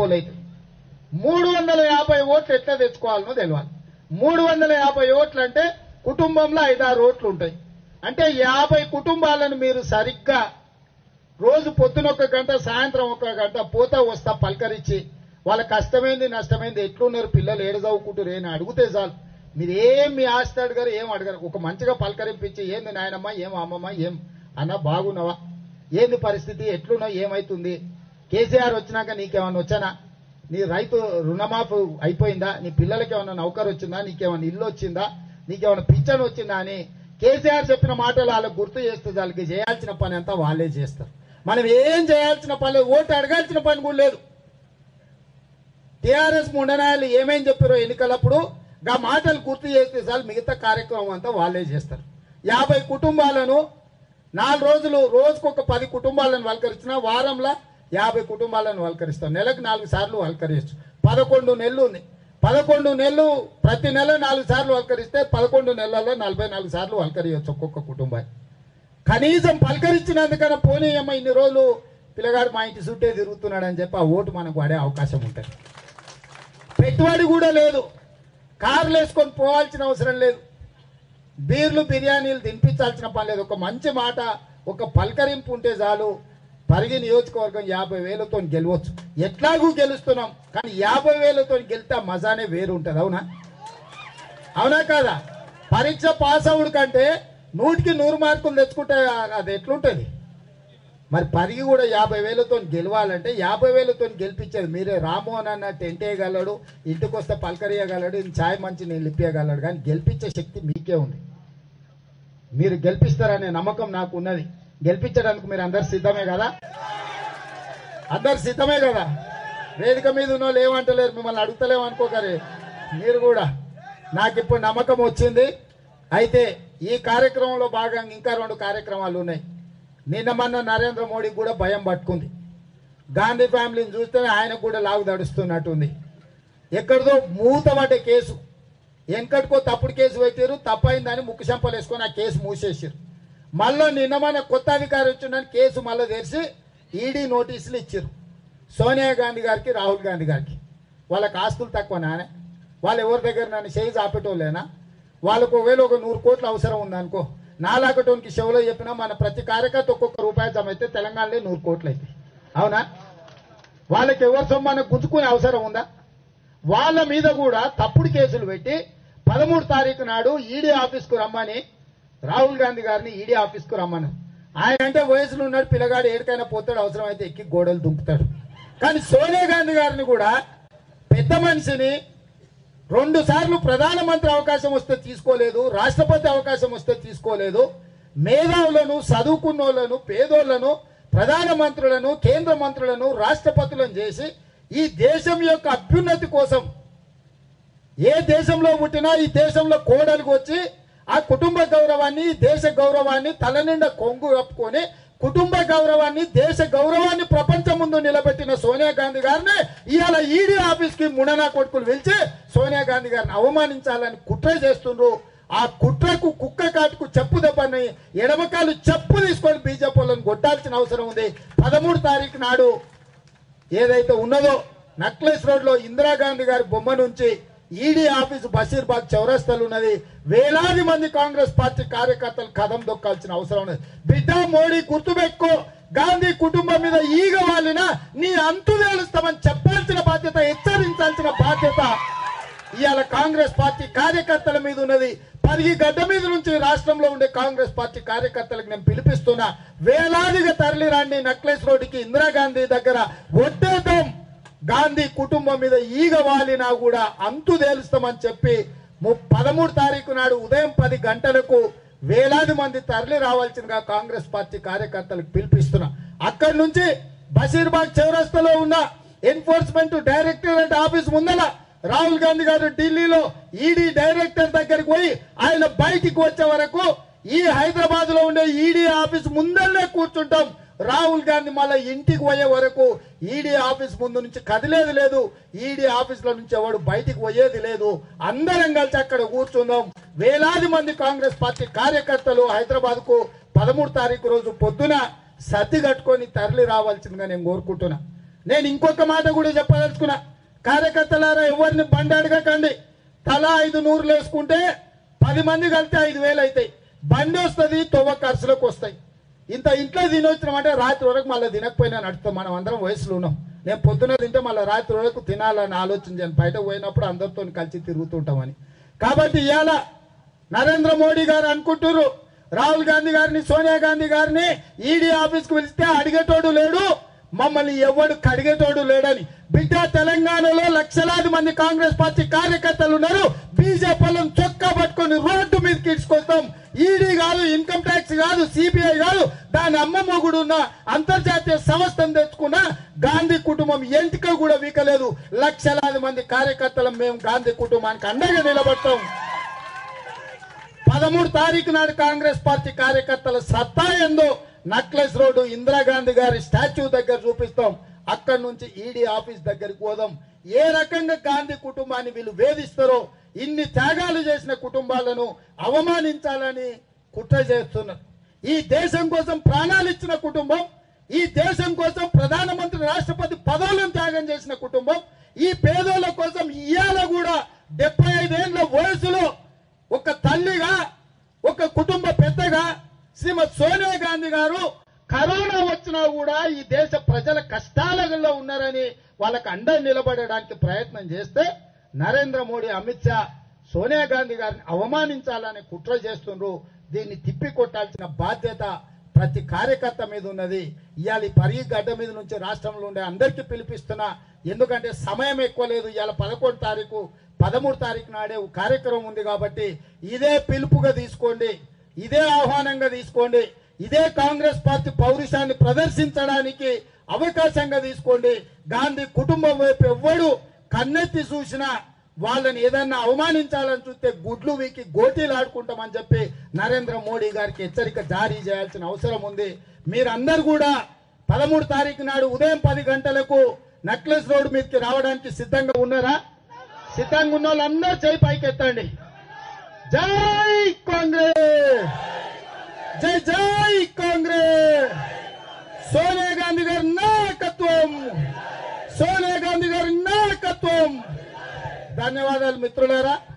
pole అవుతాయి మూడు వందల యాభై ఓట్లు ఎట్లా తెచ్చుకోవాలనో తెలియాలి మూడు వందల యాభై ఓట్లు అంటే కుటుంబంలో ఐదారు ఓట్లు ఉంటాయి అంటే యాభై కుటుంబాలను మీరు సరిగ్గా రోజు పొద్దున ఒక గంట సాయంత్రం ఒక గంట పోతా వస్తా పలకరించి వాళ్ళ కష్టమైంది నష్టమైంది ఎట్లున్నారు పిల్లలు ఏడు చదువుకుంటారు ఏం అడిగితే చాలు మీరు ఏం మీ ఆస్తి అడగారు ఏం అడగారు ఒక మంచిగా పలకరింపించి ఏంది నాయనమ్మ ఏం అమ్మమ్మ ఏం అన్న బాగున్నావా ఏంది పరిస్థితి ఎట్లున్నావు ఏమైతుంది కేసీఆర్ వచ్చినాక నీకేమన్నా వచ్చానా నీ రైతు రుణమాఫీ అయిపోయిందా నీ పిల్లలకి ఏమన్నా నౌకరు వచ్చిందా నీకేమన్నా ఇల్లు వచ్చిందా నీకేమన్నా పింఛన్ వచ్చిందా అని కేసీఆర్ చెప్పిన మాటలు వాళ్ళకి గుర్తు చేస్తే వాళ్ళకి చేయాల్సిన పని అంతా వాళ్ళే చేస్తారు మనం ఏం చేయాల్సిన పని లేదు ఓటు అడగాల్సిన పని కూడా లేదు టీఆర్ఎస్ ముండనాయాలు ఏమేం చెప్పారో ఎన్నికలప్పుడు గా మాటలు గుర్తు చేస్తే చాలు మిగతా కార్యక్రమం అంతా వాళ్ళే చేస్తారు యాభై కుటుంబాలను నాలుగు రోజులు రోజుకు ఒక పది కుటుంబాలను వల్కరించిన వారంలో యాభై కుటుంబాలను వల్కరిస్తాం నెలకు నాలుగు సార్లు వల్కరించు పదకొండు నెలలు ఉంది పదకొండు నెలలు ప్రతి నెల నాలుగు సార్లు వల్కరిస్తే పదకొండు నెలల్లో నలభై నాలుగు సార్లు వల్కరియచ్చు ఒక్కొక్క కుటుంబాన్ని కనీసం పలకరించినందుకన్నా పోనీయమ్మ ఇన్ని రోజులు పిల్లగాడు మా ఇంటి చుట్టే తిరుగుతున్నాడని చెప్పి ఆ ఓటు మనకు పడే అవకాశం ఉంటుంది పెట్టుబడి కూడా లేదు కార్లు వేసుకొని పోవాల్సిన అవసరం లేదు బీర్లు బిర్యానీలు తినిపించాల్సిన పని లేదు ఒక మంచి మాట ఒక పలకరింపు ఉంటే చాలు పరిగి నియోజకవర్గం యాభై వేలతో గెలవచ్చు ఎట్లాగూ గెలుస్తున్నాం కానీ యాభై వేలతో గెలితే ఆ మజానే వేరు ఉంటుంది అవునా అవునా కాదా పరీక్ష పాస్ అవుడు కంటే నూటికి నూరు మార్కులు తెచ్చుకుంటే అది ఎట్లుంటుంది మరి పరిగి కూడా యాభై వేలతో గెలవాలంటే యాభై వేలతో గెలిపించేది మీరే రామోహన్ అన్న టెంట్ వేయగలడు ఇంటికి వస్తే పలకరియగలడు ఇంత ఛాయ్ మంచి నేను లిప్పేయగలడు కానీ గెలిపించే శక్తి మీకే ఉంది మీరు గెలిపిస్తారనే నమ్మకం నాకు ఉన్నది గెలిపించడానికి మీరు అందరు సిద్ధమే కదా అందరు సిద్ధమే కదా వేదిక మీద ఉన్న వాళ్ళు ఏమంటలేరు మిమ్మల్ని అడుగుతలేము అనుకోకరే మీరు కూడా నాకు ఇప్పుడు నమ్మకం వచ్చింది అయితే ఈ కార్యక్రమంలో భాగంగా ఇంకా రెండు కార్యక్రమాలు ఉన్నాయి నిన్న మొన్న నరేంద్ర మోడీకి కూడా భయం పట్టుకుంది గాంధీ ఫ్యామిలీని చూస్తే ఆయనకు కూడా లాగు దడుస్తున్నట్టుంది ఎక్కడిదో మూతపడ్డ కేసు వెంకటికో తప్పుడు కేసు పెట్టారు తప్పైందని ముక్కు చెంపలు వేసుకొని ఆ కేసు మూసేసారు మళ్ళీ నిన్న మన కొత్త అధికారి వచ్చిందని కేసు మళ్ళీ తెరిచి ఈడీ నోటీసులు ఇచ్చారు సోనియా గాంధీ గారికి రాహుల్ గాంధీ గారికి వాళ్ళకి ఆస్తులు తక్కువ నానే వాళ్ళు ఎవరి దగ్గర నన్ను చేయి చాపేటోళ్ళేనా వాళ్ళకు ఒకవేళ ఒక నూరు కోట్లు అవసరం ఉందనుకో నాలాగటోనికి చెవులో చెప్పినా మన ప్రతి కార్యకర్త ఒక్కొక్క రూపాయి జమ అయితే తెలంగాణలో నూరు కోట్లు అయితే అవునా వాళ్ళకి ఎవరి సొమ్మన గుంజుకునే అవసరం ఉందా వాళ్ళ మీద కూడా తప్పుడు కేసులు పెట్టి పదమూడు తారీఖు నాడు ఈడీ ఆఫీస్కు రమ్మని రాహుల్ గాంధీ గారిని ఈడీ ఆఫీస్కు రమ్మని ఆయన అంటే వయసులో ఉన్నాడు పిల్లగాడు ఏడికైనా పోతాడు అవసరం అయితే ఎక్కి గోడలు దుంకుతాడు కానీ సోనియా గాంధీ గారిని కూడా పెద్ద మనిషిని రెండు సార్లు ప్రధానమంత్రి అవకాశం వస్తే తీసుకోలేదు రాష్ట్రపతి అవకాశం వస్తే తీసుకోలేదు మేధావులను చదువుకున్నోళ్లను పేదోళ్లను ప్రధానమంత్రులను కేంద్ర మంత్రులను రాష్ట్రపతులను చేసి ఈ దేశం యొక్క అభ్యున్నతి కోసం ఏ దేశంలో పుట్టినా ఈ దేశంలో కోడలికి వచ్చి ఆ కుటుంబ గౌరవాన్ని ఈ దేశ గౌరవాన్ని తలనిండా కొంగు కప్పుకొని కుటుంబ గౌరవాన్ని దేశ గౌరవాన్ని ప్రపంచం ముందు నిలబెట్టిన సోనియా గాంధీ గారిని ఇవాళ ఈడీ ఆఫీస్ కి ముననా కొడుకులు పిలిచి సోనియా గాంధీ గారిని అవమానించాలని కుట్ర చేస్తుండ్రు ఆ కుట్రకు కుక్క కాటుకు చెప్పు దెబ్బని ఎడమకాలు చెప్పు తీసుకొని బీజేపీ వాళ్ళని కొట్టాల్సిన అవసరం ఉంది పదమూడు తారీఖు నాడు ఏదైతే ఉన్నదో నక్లెస్ రోడ్ లో ఇందిరాగాంధీ గారి బొమ్మ నుంచి ఈడీ ఆఫీసు బషీర్బాగ్ చౌరస్తాలు ఉన్నది వేలాది మంది కాంగ్రెస్ పార్టీ కార్యకర్తలు కదం దొక్కాల్సిన అవసరం ఉన్నది బిడ్డ మోడీ గుర్తుపెట్టుకో గాంధీ కుటుంబం మీద ఈగ వాలిన నీ అంతు తేలుస్తామని చెప్పాల్సిన బాధ్యత హెచ్చరించాల్సిన బాధ్యత ఇవాళ కాంగ్రెస్ పార్టీ కార్యకర్తల మీద ఉన్నది పరిగి గడ్డ మీద నుంచి రాష్ట్రంలో ఉండే కాంగ్రెస్ పార్టీ కార్యకర్తలకు నేను పిలిపిస్తున్నా వేలాదిగా తరలి రాండి నక్లెస్ రోడ్డుకి ఇందిరాగాంధీ దగ్గర ఒట్టేద్దాం గాంధీ కుటుంబం మీద ఈగ వాలినా కూడా అంతు తేలుస్తామని చెప్పి ము- పదమూడు తారీఖు నాడు ఉదయం పది గంటలకు వేలాది మంది తరలి రావాల్సిందిగా కాంగ్రెస్ పార్టీ కార్యకర్తలకు పిలిపిస్తున్నా అక్కడి నుంచి బషీర్బాగ్ చౌరస్తాలో ఉన్న ఎన్ఫోర్స్మెంట్ డైరెక్టరేట్ ఆఫీస్ ముందల రాహుల్ గాంధీ గారు ఢిల్లీలో ఈడీ డైరెక్టర్ దగ్గరికి పోయి ఆయన బయటికి వచ్చే వరకు ఈ హైదరాబాద్ లో ఉండే ఈడీ ఆఫీస్ ముందరనే కూర్చుంటాం రాహుల్ గాంధీ మళ్ళీ ఇంటికి పోయే వరకు ఈడీ ఆఫీస్ ముందు నుంచి కదిలేది లేదు ఈడీ ఆఫీస్ లో నుంచి ఎవడు బయటికి పోయేది లేదు అందరం కలిసి అక్కడ కూర్చుందాం వేలాది మంది కాంగ్రెస్ పార్టీ కార్యకర్తలు హైదరాబాద్ కు పదమూడు తారీఖు రోజు పొద్దున సర్ది కట్టుకొని తరలి రావాల్సిందిగా నేను కోరుకుంటున్నా నేను ఇంకొక మాట కూడా చెప్పదలుచుకున్నా కార్యకర్తలారా ఎవరిని బండి అడగకండి తలా ఐదు నూరులు వేసుకుంటే పది మంది కలిస్తే ఐదు వేలు అవుతాయి బండి వస్తుంది తొవ్వ ఖర్చులకు వస్తాయి ఇంత ఇంట్లో తినొచ్చినామంటే రాత్రి వరకు మళ్ళీ తినకపోయినా నడుస్తాం మనం అందరం వయసులో ఉన్నాం నేను పొద్దున తింటే మళ్ళీ రాత్రి వరకు తినాలని ఆలోచించాను బయట పోయినప్పుడు అందరితో కలిసి తిరుగుతుంటామని కాబట్టి ఇవాళ నరేంద్ర మోడీ గారు అనుకుంటున్నారు రాహుల్ గాంధీ గారిని సోనియా గాంధీ గారిని ఈడీ ఆఫీస్కి పిలిస్తే అడిగేటోడు లేడు మమ్మల్ని ఎవడు కడిగేటోడు లేడని బిడ్డ తెలంగాణలో లక్షలాది మంది కాంగ్రెస్ పార్టీ కార్యకర్తలు ఉన్నారు బీజేపీలను చొక్కా పట్టుకొని రోడ్డు మీదకి ఇడ్చుకొస్తాం ఈడీ కాదు ఇన్కమ్ ట్యాక్స్ కాదు సిబిఐ కాదు దాని అమ్మ మొగుడు ఉన్న అంతర్జాతీయ సంస్థను తెచ్చుకున్న గాంధీ కుటుంబం ఎంటిక కూడా వీకలేదు లక్షలాది మంది కార్యకర్తలం మేము గాంధీ కుటుంబానికి అండగా నిలబడతాం పదమూడు తారీఖు నాడు కాంగ్రెస్ పార్టీ కార్యకర్తల సత్తా ఎందో నక్లెస్ రోడ్డు ఇందిరాగాంధీ గారి స్టాచ్యూ దగ్గర చూపిస్తాం అక్కడి నుంచి ఈడీ ఆఫీస్ దగ్గరికి పోదాం ఏ రకంగా గాంధీ కుటుంబాన్ని వీళ్ళు వేధిస్తారో ఇన్ని త్యాగాలు చేసిన కుటుంబాలను అవమానించాలని కుట్ర చేస్తున్నారు ఈ దేశం కోసం ప్రాణాలు ఇచ్చిన కుటుంబం ఈ దేశం కోసం ప్రధానమంత్రి రాష్ట్రపతి పదవులను త్యాగం చేసిన కుటుంబం ఈ పేదోళ్ళ కోసం ఇవాళ కూడా డెబ్బై ఐదేళ్ల వయసులో ఒక తల్లిగా ఒక కుటుంబ పెద్దగా శ్రీమతి సోనియా గాంధీ గారు కరోనా వచ్చినా కూడా ఈ దేశ ప్రజల కష్టాలలో ఉన్నారని వాళ్ళకి అండ నిలబడడానికి ప్రయత్నం చేస్తే నరేంద్ర మోడీ అమిత్ షా సోనియా గాంధీ గారిని అవమానించాలని కుట్ర చేస్తుండ్రు దీన్ని తిప్పి కొట్టాల్సిన బాధ్యత ప్రతి కార్యకర్త మీద ఉన్నది ఇవాళ ఈ పరిగి గడ్డ మీద నుంచి రాష్ట్రంలో ఉండే అందరికీ పిలిపిస్తున్నా ఎందుకంటే సమయం ఎక్కువ లేదు ఇవాళ పదకొండు తారీఖు పదమూడు తారీఖు నాడే ఒక కార్యక్రమం ఉంది కాబట్టి ఇదే పిలుపుగా తీసుకోండి ఇదే ఆహ్వానంగా తీసుకోండి ఇదే కాంగ్రెస్ పార్టీ పౌరుషాన్ని ప్రదర్శించడానికి అవకాశంగా తీసుకోండి గాంధీ కుటుంబం వైపు ఎవ్వడు కన్నెత్తి చూసినా వాళ్ళని ఏదన్నా అవమానించాలని చూస్తే గుడ్లు వీకి గోటీలు ఆడుకుంటామని చెప్పి నరేంద్ర మోడీ గారికి హెచ్చరిక జారీ చేయాల్సిన అవసరం ఉంది మీరందరూ కూడా పదమూడు తారీఖు నాడు ఉదయం పది గంటలకు నక్లెస్ రోడ్ మీదకి రావడానికి సిద్ధంగా ఉన్నారా సిద్ధంగా ఉన్న వాళ్ళందరూ చేయి పైకెత్తండి జై కాంగ్రెస్ జై జై కాంగ్రెస్ సోనియా గాంధీ గారి నాయకత్వం సోనియా గాంధీ గారి నాయకత్వం ధన్యవాదాలు మిత్రులారా